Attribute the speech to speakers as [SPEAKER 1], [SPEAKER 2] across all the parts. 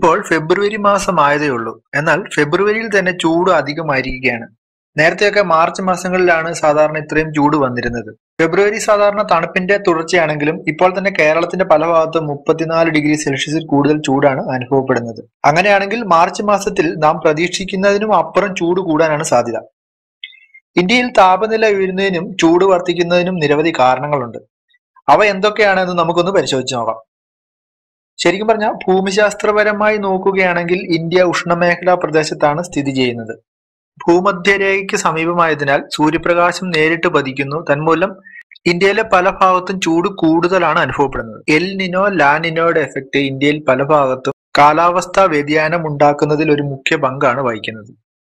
[SPEAKER 1] ഇപ്പോൾ ഫെബ്രുവരി മാസം ആയതേ ഉള്ളൂ എന്നാൽ ഫെബ്രുവരിയിൽ തന്നെ ചൂട് അധികമായിരിക്കുകയാണ് നേരത്തെയൊക്കെ മാർച്ച് മാസങ്ങളിലാണ് സാധാരണ ഇത്രയും ചൂട് വന്നിരുന്നത് ഫെബ്രുവരി സാധാരണ തണുപ്പിന്റെ തുടർച്ചയാണെങ്കിലും ഇപ്പോൾ തന്നെ കേരളത്തിന്റെ പല ഭാഗത്തും മുപ്പത്തിനാല് ഡിഗ്രി സെൽഷ്യസിൽ കൂടുതൽ ചൂടാണ് അനുഭവപ്പെടുന്നത് അങ്ങനെയാണെങ്കിൽ മാർച്ച് മാസത്തിൽ നാം പ്രതീക്ഷിക്കുന്നതിനും അപ്പുറം ചൂട് കൂടാനാണ് സാധ്യത ഇന്ത്യയിൽ താപനില ഉയരുന്നതിനും ചൂട് വർദ്ധിക്കുന്നതിനും നിരവധി കാരണങ്ങളുണ്ട് അവ എന്തൊക്കെയാണെന്ന് നമുക്കൊന്ന് പരിശോധിച്ച് നോക്കാം ശരിക്കും പറഞ്ഞാൽ ഭൂമിശാസ്ത്രപരമായി നോക്കുകയാണെങ്കിൽ ഇന്ത്യ ഉഷ്ണമേഖലാ പ്രദേശത്താണ് സ്ഥിതി ചെയ്യുന്നത് ഭൂമധ്യരേഖയ്ക്ക് സമീപമായതിനാൽ സൂര്യപ്രകാശം നേരിട്ട് പതിക്കുന്നു തന്മൂലം ഇന്ത്യയിലെ പല ഭാഗത്തും ചൂട് കൂടുതലാണ് അനുഭവപ്പെടുന്നത് എൽ നിനോ ലാനിനോയുടെ എഫക്ട് ഇന്ത്യയിൽ പല ഭാഗത്തും കാലാവസ്ഥാ വ്യതിയാനം ഉണ്ടാക്കുന്നതിൽ ഒരു മുഖ്യ പങ്കാണ് വഹിക്കുന്നത്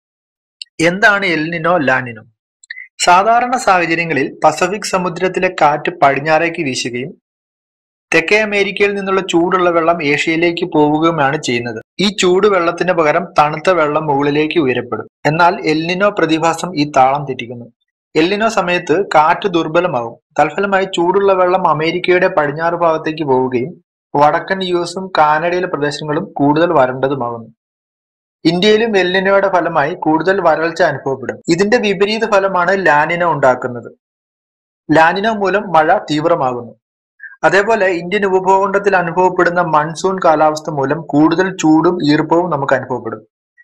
[SPEAKER 1] എന്താണ് എൽ നിനോ ലാനിനോ സാധാരണ സാഹചര്യങ്ങളിൽ പസഫിക് സമുദ്രത്തിലെ കാറ്റ് പടിഞ്ഞാറേക്ക് വീശുകയും തെക്കേ അമേരിക്കയിൽ നിന്നുള്ള ചൂടുള്ള വെള്ളം ഏഷ്യയിലേക്ക് പോവുകയുമാണ് ചെയ്യുന്നത് ഈ ചൂട് വെള്ളത്തിന് പകരം തണുത്ത വെള്ളം മുകളിലേക്ക് ഉയരപ്പെടും എന്നാൽ എല്ലിനോ പ്രതിഭാസം ഈ താളം തെറ്റിക്കുന്നു എല്ലിനോ സമയത്ത് കാറ്റ് ദുർബലമാകും തൽഫലമായി ചൂടുള്ള വെള്ളം അമേരിക്കയുടെ പടിഞ്ഞാറ് ഭാഗത്തേക്ക് പോവുകയും വടക്കൻ യു എസും കാനഡയിലെ പ്രദേശങ്ങളും കൂടുതൽ വരണ്ടതുമാകുന്നു ഇന്ത്യയിലും എല്ലിനോയുടെ ഫലമായി കൂടുതൽ വരൾച്ച അനുഭവപ്പെടും ഇതിന്റെ വിപരീത ഫലമാണ് ലാനിനോ ഉണ്ടാക്കുന്നത് ലാനിനോ മൂലം മഴ തീവ്രമാകുന്നു അതേപോലെ ഇന്ത്യൻ ഉപഭൂഖണ്ഡത്തിൽ അനുഭവപ്പെടുന്ന മൺസൂൺ കാലാവസ്ഥ മൂലം കൂടുതൽ ചൂടും ഈർപ്പവും നമുക്ക് അനുഭവപ്പെടും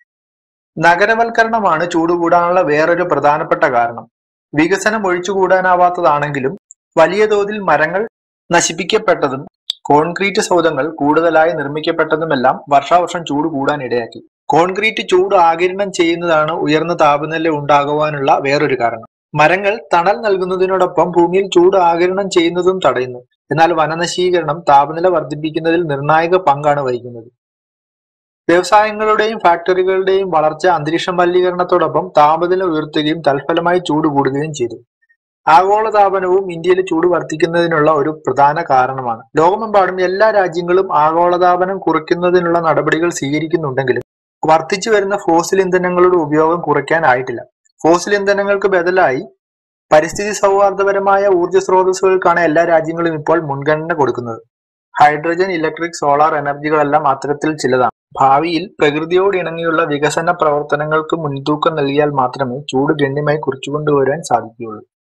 [SPEAKER 1] നഗരവൽക്കരണമാണ് ചൂട് കൂടാനുള്ള വേറൊരു പ്രധാനപ്പെട്ട കാരണം വികസനം ഒഴിച്ചുകൂടാനാവാത്തതാണെങ്കിലും വലിയ തോതിൽ മരങ്ങൾ നശിപ്പിക്കപ്പെട്ടതും കോൺക്രീറ്റ് സൗധങ്ങൾ കൂടുതലായി നിർമ്മിക്കപ്പെട്ടതുമെല്ലാം വർഷാവർഷം ചൂട് കൂടാൻ ഇടയാക്കി കോൺക്രീറ്റ് ചൂട് ആകിരണം ചെയ്യുന്നതാണ് ഉയർന്ന താപനില ഉണ്ടാകുവാനുള്ള വേറൊരു കാരണം മരങ്ങൾ തണൽ നൽകുന്നതിനോടൊപ്പം ഭൂമിയിൽ ചൂട് ആകിരണം ചെയ്യുന്നതും തടയുന്നു എന്നാൽ വനനശീകരണം താപനില വർദ്ധിപ്പിക്കുന്നതിൽ നിർണായക പങ്കാണ് വഹിക്കുന്നത് വ്യവസായങ്ങളുടെയും ഫാക്ടറികളുടെയും വളർച്ച അന്തരീക്ഷ മലിനീകരണത്തോടൊപ്പം താപനില ഉയർത്തുകയും തൽഫലമായി ചൂട് കൂടുകയും ചെയ്തു ആഗോളതാപനവും ഇന്ത്യയിലെ ചൂട് വർദ്ധിക്കുന്നതിനുള്ള ഒരു പ്രധാന കാരണമാണ് ലോകമെമ്പാടും എല്ലാ രാജ്യങ്ങളും ആഗോളതാപനം കുറയ്ക്കുന്നതിനുള്ള നടപടികൾ സ്വീകരിക്കുന്നുണ്ടെങ്കിലും വർദ്ധിച്ചു വരുന്ന ഫോസിൽ ഇന്ധനങ്ങളുടെ ഉപയോഗം കുറയ്ക്കാനായിട്ടില്ല ഫോസിൽ ഇന്ധനങ്ങൾക്ക് ബദലായി പരിസ്ഥിതി സൗഹാർദ്ദപരമായ ഊർജ്ജ സ്രോതസ്സുകൾക്കാണ് എല്ലാ രാജ്യങ്ങളും ഇപ്പോൾ മുൻഗണന കൊടുക്കുന്നത് ഹൈഡ്രജൻ ഇലക്ട്രിക് സോളാർ എനർജികളെല്ലാം അത്തരത്തിൽ ചിലതാണ് ഭാവിയിൽ പ്രകൃതിയോട് ഇണങ്ങിയുള്ള വികസന പ്രവർത്തനങ്ങൾക്ക് മുൻതൂക്കം നൽകിയാൽ മാത്രമേ ചൂട് ഗണ്യമായി കുറച്ചുകൊണ്ടുവരാൻ സാധിക്കുകയുള്ളൂ